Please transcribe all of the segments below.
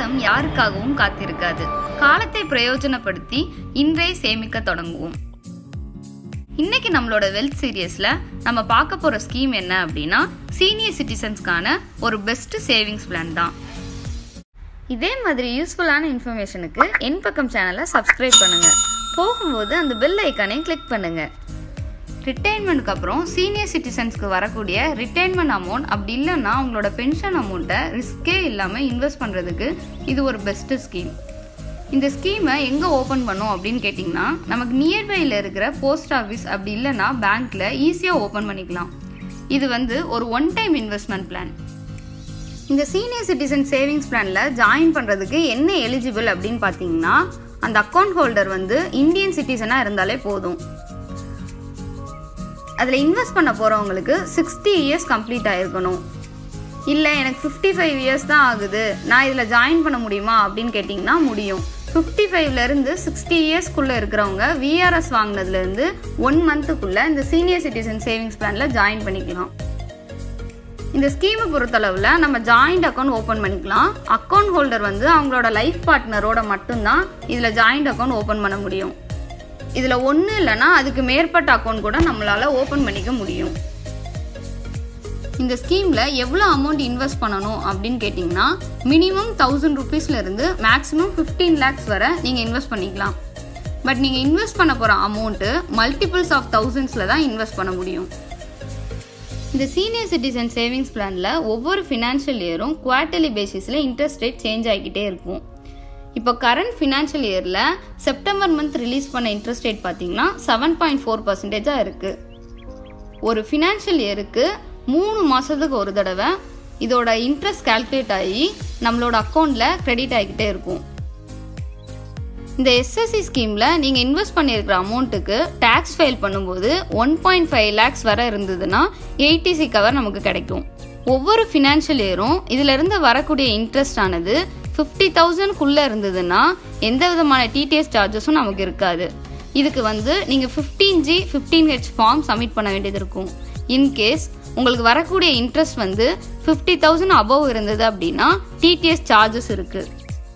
காலம் யாருக்காகவும் காத்திருக்காது காலத்தை பிரயோஜனப்படுத்தி இன்றே சேமிக்க தொடங்குவோம் இன்னைக்கு நம்மளோட வெல்த் சீரியஸ்ல நம்ம பார்க்க போற ஸ்கீம் என்ன அப்படின்னா சீனியர் சிட்டிசன்ஸ்க்கான ஒரு பெஸ்ட் சேவிங்ஸ் பிளான் தான் இதே மாதிரி யூஸ்ஃபுல்லான இன்ஃபர்மேஷனுக்கு என் பக்கம் சேனலை சப்ஸ்கிரைப் பண்ணுங்க போகும்போது அந்த பெல் ஐக்கானையும் கிளிக் பண்ணுங்க ரிட்டைர்மெண்ட்க்கு அப்புறம் சீனியர் சிட்டிசன்ஸ்க்கு வரக்கூடிய ரிட்டைர்மெண்ட் அமௌண்ட் அப்படி இல்லைன்னா உங்களோட பென்ஷன் அமௌண்ட்டை ரிஸ்கே இல்லாமல் இன்வெஸ்ட் பண்ணுறதுக்கு இது ஒரு பெஸ்ட்டு ஸ்கீம் இந்த ஸ்கீமை எங்கே ஓப்பன் பண்ணோம் அப்படின்னு கேட்டிங்கன்னா நமக்கு நியர்பையில் இருக்கிற போஸ்ட் ஆஃபீஸ் அப்படி இல்லைன்னா பேங்க்கில் ஈஸியாக ஓப்பன் பண்ணிக்கலாம் இது வந்து ஒரு ஒன் டைம் இன்வெஸ்ட்மெண்ட் பிளான் இந்த சீனியர் சிட்டிசன் சேவிங்ஸ் பிளானில் ஜாயின் பண்ணுறதுக்கு என்ன எலிஜிபிள் அப்படின்னு பார்த்தீங்கன்னா அந்த அக்கௌண்ட் ஹோல்டர் வந்து இந்தியன் சிட்டிசனாக இருந்தாலே போதும் அதில் இன்வெஸ்ட் பண்ண போகிறவங்களுக்கு சிக்ஸ்டி இயர்ஸ் கம்ப்ளீட் ஆகிருக்கணும் இல்லை எனக்கு ஃபிஃப்டி ஃபைவ் இயர்ஸ் தான் ஆகுது நான் இதில் ஜாயின் பண்ண முடியுமா அப்படின்னு கேட்டிங்கன்னா முடியும் ஃபிஃப்டி ஃபைவ்லேருந்து சிக்ஸ்டி இயர்ஸ்க்குள்ளே இருக்கிறவங்க விஆர்எஸ் வாங்கினதுலேருந்து ஒன் மந்த்துக்குள்ளே இந்த சீனியர் சிட்டிசன் சேவிங்ஸ் பிளானில் ஜாயின் பண்ணிக்கலாம் இந்த ஸ்கீமை பொறுத்தளவில் நம்ம ஜாயிண்ட் அக்கௌண்ட் ஓப்பன் பண்ணிக்கலாம் அக்கௌண்ட் ஹோல்டர் வந்து அவங்களோட லைஃப் பார்ட்னரோட மட்டும்தான் இதில் ஜாயிண்ட் அக்கௌண்ட் ஓப்பன் பண்ண முடியும் இதில் ஒன்று இல்லைன்னா அதுக்கு மேற்பட்ட அக்கௌண்ட் கூட நம்மளால் ஓப்பன் பண்ணிக்க முடியும் இந்த ஸ்கீமில் எவ்வளோ அமௌண்ட் இன்வெஸ்ட் பண்ணணும் அப்படின்னு கேட்டிங்கன்னா மினிமம் தௌசண்ட் ருபீஸ்லேருந்து மேக்ஸிமம் ஃபிஃப்டீன் லேக்ஸ் வரை நீங்கள் இன்வெஸ்ட் பண்ணிக்கலாம் பட் நீங்கள் இன்வெஸ்ட் பண்ண போகிற அமௌண்ட்டு மல்டிபிள்ஸ் ஆஃப் தௌசண்ட்ஸில் தான் இன்வெஸ்ட் பண்ண முடியும் இந்த சீனியர் சிட்டிசன் சேவிங்ஸ் பிளானில் ஒவ்வொரு ஃபினான்ஷியல் இயரும் குவார்ட்டர்லி பேசிஸில் இன்ட்ரெஸ்ட் ரேட் சேஞ்ச் ஆகிக்கிட்டே இருக்கும் இப்போ கரண்ட் ஃபினான்ஷியல் இயரில் செப்டம்பர் மந்த் ரிலீஸ் பண்ண இன்ட்ரெஸ்ட் ரேட் பார்த்தீங்கன்னா செவன் பாயிண்ட் ஃபோர் பர்சன்டேஜாக இருக்குது ஒரு ஃபினான்ஷியல் இயருக்கு மூணு மாதத்துக்கு ஒரு தடவை இதோட இன்ட்ரெஸ்ட் கால்குலேட் ஆகி நம்மளோட அக்கௌண்ட்டில் கிரெடிட் ஆகிக்கிட்டே இருக்கும் இந்த எஸ்எஸ்சி ஸ்கீமில் நீங்கள் இன்வெஸ்ட் பண்ணியிருக்கிற அமௌண்ட்டுக்கு டேக்ஸ் ஃபைல் பண்ணும்போது ஒன் பாயிண்ட் ஃபைவ் லேக்ஸ் வரை இருந்ததுன்னா எயிட்டிசி கவர் நமக்கு கிடைக்கும் ஒவ்வொரு ஃபினான்ஷியல் இயரும் இதிலிருந்து வரக்கூடிய இன்ட்ரெஸ்ட் ஆனது ஃபிஃப்டி தௌசண்ட்குள்ளே இருந்ததுன்னா எந்த விதமான டிடிஎஸ் சார்ஜஸும் நமக்கு இருக்காது இதுக்கு வந்து நீங்கள் fifteen G fifteen H form submit பண்ண வேண்டியது இருக்கும் இன்கேஸ் உங்களுக்கு வரக்கூடிய இன்ட்ரெஸ்ட் வந்து ஃபிஃப்டி தௌசண்ட் அபவ் இருந்தது அப்படின்னா டிடிஎஸ் சார்ஜஸ் இருக்குது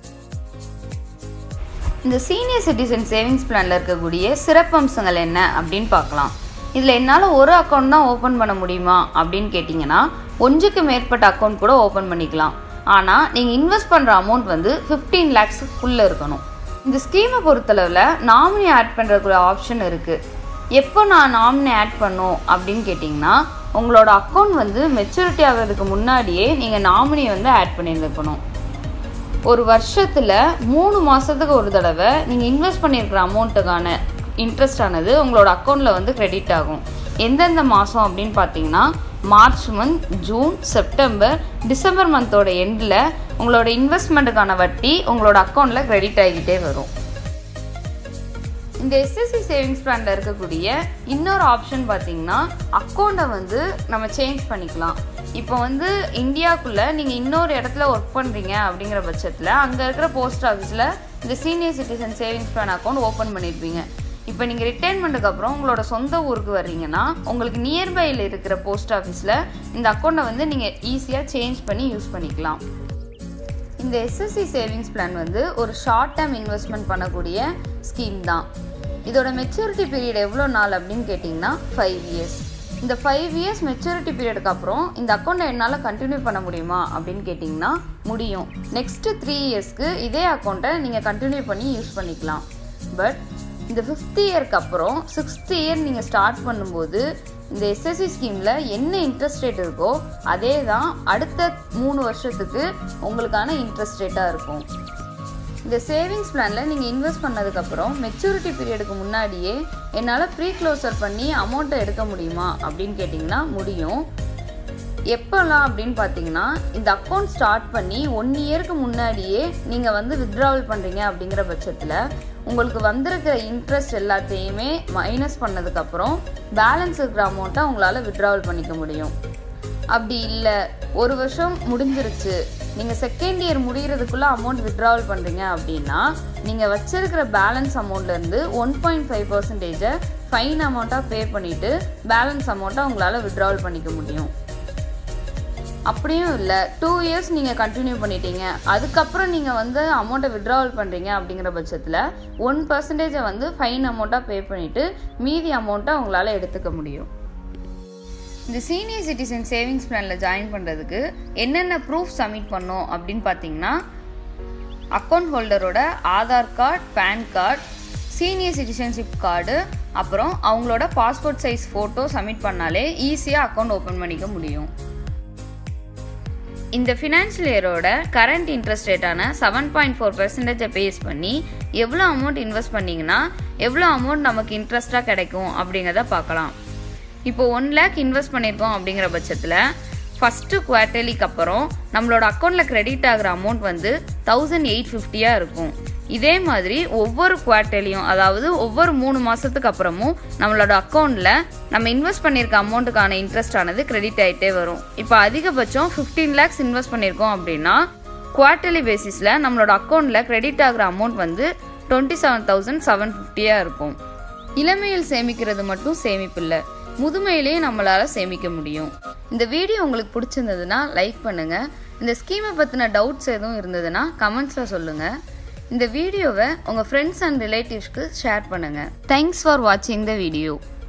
இந்த சீனியர் சிட்டிசன் சேவிங்ஸ் பிளானில் இருக்கக்கூடிய சிறப்பம்சங்கள் என்ன அப்படின்னு பார்க்கலாம் இதில் என்னால் ஒரு அக்கௌண்ட் தான் ஓப்பன் பண்ண முடியுமா அப்படின்னு கேட்டிங்கன்னா ஒன்றுக்கு மேற்பட்ட அக்கௌண்ட் கூட ஓப்பன் பண்ணிக்கலாம் ஆனால் நீங்கள் இன்வெஸ்ட் பண்ணுற அமௌண்ட் வந்து ஃபிஃப்டீன் லேக்ஸுக்குள்ளே இருக்கணும் இந்த ஸ்கீமை பொறுத்தளவில் நாமினி ஆட் பண்ணுறதுக்குள்ள ஆப்ஷன் இருக்குது எப்போ நான் நாமினி ஆட் பண்ணும் அப்படின்னு கேட்டிங்கன்னா உங்களோட அக்கௌண்ட் வந்து மெச்சூரிட்டி ஆகிறதுக்கு முன்னாடியே நீங்கள் நாமினி வந்து ஆட் பண்ணியிருந்துக்கணும் ஒரு வருஷத்தில் மூணு மாதத்துக்கு ஒரு தடவை நீங்கள் இன்வெஸ்ட் பண்ணியிருக்கிற அமௌண்ட்டுக்கான இன்ட்ரெஸ்ட் ஆனது உங்களோட அக்கௌண்ட்டில் வந்து கிரெடிட் ஆகும் எந்தெந்த மாதம் அப்படின்னு பார்த்தீங்கன்னா March month June September December மந்தோட எண்டில் உங்களோட இன்வெஸ்ட்மெண்ட்டுக்கான வட்டி உங்களோட அக்கௌண்ட்டில் கிரெடிட் ஆகிக்கிட்டே வரும் இந்த எஸ்எஸ்சி சேவிங்ஸ் பிளானில் இருக்கக்கூடிய இன்னொரு ஆப்ஷன் பார்த்தீங்கன்னா அக்கௌண்ட்டை வந்து நம்ம சேஞ்ச் பண்ணிக்கலாம் இப்போ வந்து இந்தியாவுக்குள்ளே நீங்கள் இன்னொரு இடத்துல ஒர்க் பண்ணுறீங்க அப்படிங்கிற பட்சத்தில் அங்கே இருக்கிற போஸ்ட் ஆஃபீஸில் இந்த senior citizen savings plan account open பண்ணியிருப்பீங்க இப்போ நீங்கள் ரிட்டைர்மெண்ட்டுக்கு அப்புறம் உங்களோட சொந்த ஊருக்கு வர்றீங்கன்னா உங்களுக்கு நியர்பையில் இருக்கிற போஸ்ட் ஆஃபீஸில் இந்த அக்கௌண்ட்டை வந்து நீங்கள் ஈஸியாக சேஞ்ச் பண்ணி யூஸ் பண்ணிக்கலாம் இந்த எஸ்எஸ்சி சேவிங்ஸ் பிளான் வந்து ஒரு ஷார்ட் டேர்ம் இன்வெஸ்ட்மெண்ட் பண்ணக்கூடிய ஸ்கீம் தான் இதோட மெச்சூரிட்டி பீரியட் எவ்வளோ நாள் அப்படின்னு கேட்டிங்கன்னா ஃபைவ் இயர்ஸ் இந்த ஃபைவ் இயர்ஸ் மெச்சூரிட்டி பீரியடுக்கு அப்புறம் இந்த அக்கௌண்ட்டை என்னால் கண்டினியூ பண்ண முடியுமா அப்படின்னு கேட்டிங்கன்னா முடியும் நெக்ஸ்ட்டு த்ரீ இயர்ஸ்க்கு இதே அக்கௌண்ட்டை நீங்கள் கண்டினியூ பண்ணி யூஸ் பண்ணிக்கலாம் பட் இந்த ஃபிஃப்த் இயருக்கு அப்புறம் சிக்ஸ்த் இயர் நீங்கள் ஸ்டார்ட் பண்ணும்போது இந்த எஸ்எஸ்சி ஸ்கீமில் என்ன இன்ட்ரெஸ்ட் ரேட் இருக்கோ அதே தான் அடுத்த மூணு வருஷத்துக்கு உங்களுக்கான இன்ட்ரெஸ்ட் ரேட்டாக இருக்கும் இந்த சேவிங்ஸ் பிளானில் நீங்கள் இன்வெஸ்ட் பண்ணதுக்கப்புறம் மெச்சூரிட்டி பீரியடுக்கு முன்னாடியே என்னால் ப்ரீ க்ளோசர் பண்ணி அமௌண்ட்டை எடுக்க முடியுமா அப்படின்னு கேட்டிங்கன்னா முடியும் எப்போல்லாம் அப்படின்னு பார்த்தீங்கன்னா இந்த அக்கௌண்ட் ஸ்டார்ட் பண்ணி ஒன் இயருக்கு முன்னாடியே நீங்கள் வந்து வித்ட்ராவல் பண்ணுறீங்க அப்படிங்கிற பட்சத்தில் உங்களுக்கு வந்திருக்கிற இன்ட்ரெஸ்ட் எல்லாத்தையுமே மைனஸ் பண்ணதுக்கப்புறம் பேலன்ஸ் இருக்கிற அமௌண்ட்டை உங்களால் வித்ட்ராவல் பண்ணிக்க முடியும் அப்படி இல்லை ஒரு வருஷம் முடிஞ்சிருச்சு நீங்கள் செகண்ட் இயர் முடிகிறதுக்குள்ளே அமௌண்ட் வித்ட்ராவல் பண்ணுறீங்க அப்படின்னா நீங்கள் வச்சிருக்கிற பேலன்ஸ் அமௌண்ட்லேருந்து ஒன் பாயிண்ட் ஃபைவ் பர்சன்டேஜை ஃபைன் அமௌண்ட்டாக பே பண்ணிவிட்டு பேலன்ஸ் அமௌண்ட்டை உங்களால் வித்ட்ராவல் பண்ணிக்க முடியும் அப்படியும் இல்லை டூ இயர்ஸ் நீங்கள் கண்டினியூ பண்ணிட்டீங்க அதுக்கப்புறம் நீங்கள் வந்து அமௌண்ட்டை விட்ராவல் பண்ணுறீங்க அப்படிங்கிற பட்சத்தில் ஒன் பர்சன்டேஜை வந்து ஃபைன் அமௌண்ட்டாக பே பண்ணிவிட்டு மீதி அமௌண்ட்டை உங்களால் எடுத்துக்க முடியும் இந்த சீனியர் சிட்டிசன் சேவிங்ஸ் பிளானில் ஜாயின் பண்ணுறதுக்கு என்னென்ன ப்ரூஃப் சப்மிட் பண்ணோம் அப்படின்னு பார்த்தீங்கன்னா அக்கௌண்ட் ஹோல்டரோட Aadhaar card PAN card senior citizenship card அப்புறம் அவங்களோட பாஸ்போர்ட் சைஸ் ஃபோட்டோ சப்மிட் பண்ணாலே ஈஸியாக அக்கௌண்ட் ஓப்பன் பண்ணிக்க முடியும் இந்த ஃபினான்ஷியல் இயரோட கரண்ட் இன்ட்ரெஸ்ட் ரேட்டான செவன் பாயிண்ட் ஃபோர் பர்சன்டேஜை பேஸ் பண்ணி எவ்வளோ அமௌண்ட் இன்வெஸ்ட் பண்ணிங்கன்னா எவ்வளோ அமௌண்ட் நமக்கு இன்ட்ரெஸ்ட்டாக கிடைக்கும் அப்படிங்கிறத பார்க்கலாம் இப்போ ஒன் லேக் இன்வெஸ்ட் பண்ணியிருக்கோம் அப்படிங்கிற பட்சத்தில் ஃபஸ்ட்டு குவார்ட்டர்லிக்கு அப்புறம் நம்மளோட அக்கௌண்ட்டில் கிரெடிட் ஆகிற அமௌண்ட் வந்து தௌசண்ட் எயிட் ஃபிஃப்டியாக இருக்கும் இதே மாதிரி ஒவ்வொரு குவார்ட்டர்லியும் அதாவது ஒவ்வொரு மூணு மாதத்துக்கு அப்புறமும் நம்மளோட அக்கௌண்ட்டில் நம்ம இன்வெஸ்ட் பண்ணியிருக்க அமௌண்ட்டுக்கான இன்ட்ரெஸ்ட் ஆனது கிரெடிட் ஆகிட்டே வரும் இப்போ அதிகபட்சம் ஃபிஃப்டீன் லேக்ஸ் இன்வெஸ்ட் பண்ணியிருக்கோம் அப்படின்னா குவார்ட்டர்லி பேசிஸில் நம்மளோட அக்கௌண்ட்டில் கிரெடிட் ஆகிற அமௌண்ட் வந்து டுவெண்ட்டி செவன் தௌசண்ட் செவன் ஃபிஃப்டியாக இருக்கும் இளமையில் சேமிக்கிறது மட்டும் சேமிப்பு இல்லை முதுமையிலேயே நம்மளால் சேமிக்க முடியும் இந்த வீடியோ உங்களுக்கு பிடிச்சிருந்ததுன்னா லைக் பண்ணுங்கள் இந்த ஸ்கீமை பற்றின டவுட்ஸ் எதுவும் இருந்ததுன்னா கமெண்ட்ஸில் சொல்லுங்கள் இந்த வீடியோவை உங்கள் ஃப்ரெண்ட்ஸ் அண்ட் ரிலேட்டிவ்ஸ்க்கு ஷேர் பண்ணுங்கள் தேங்க்ஸ் ஃபார் வாட்சிங் த வீடியோ